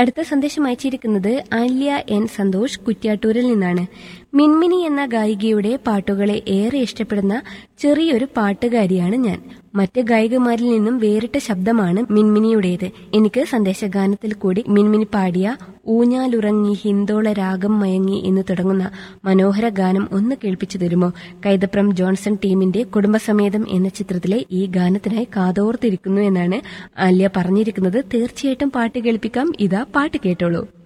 അടുത്ത സന്ദേശം അയച്ചിരിക്കുന്നത് ആല്യ എൻ സന്തോഷ് കുറ്റ്യാട്ടൂരിൽ നിന്നാണ് മിൻമിനി എന്ന ഗായികയുടെ പാട്ടുകളെ ഏറെ ഇഷ്ടപ്പെടുന്ന ചെറിയൊരു പാട്ടുകാരിയാണ് ഞാൻ മറ്റ് ഗായികമാരിൽ നിന്നും വേറിട്ട ശബ്ദമാണ് മിൻമിനിയുടേത് എനിക്ക് സന്ദേശഗാനത്തിൽ കൂടി മിൻമിനി പാടിയ ഊഞ്ഞാലുറങ്ങി ഹിന്ദോള രാഗം മയങ്ങി എന്ന് തുടങ്ങുന്ന മനോഹര ഗാനം ഒന്ന് കേൾപ്പിച്ചു തരുമോ കൈതപ്രം ജോൺസൺ ടീമിന്റെ കുടുംബസമേതം എന്ന ചിത്രത്തിലെ ഈ ഗാനത്തിനായി കാതോർത്തിരിക്കുന്നു എന്നാണ് ആല്യ പറഞ്ഞിരിക്കുന്നത് തീർച്ചയായിട്ടും പാട്ട് കേൾപ്പിക്കാം ഇതാ പാട്ട് കേട്ടോളൂ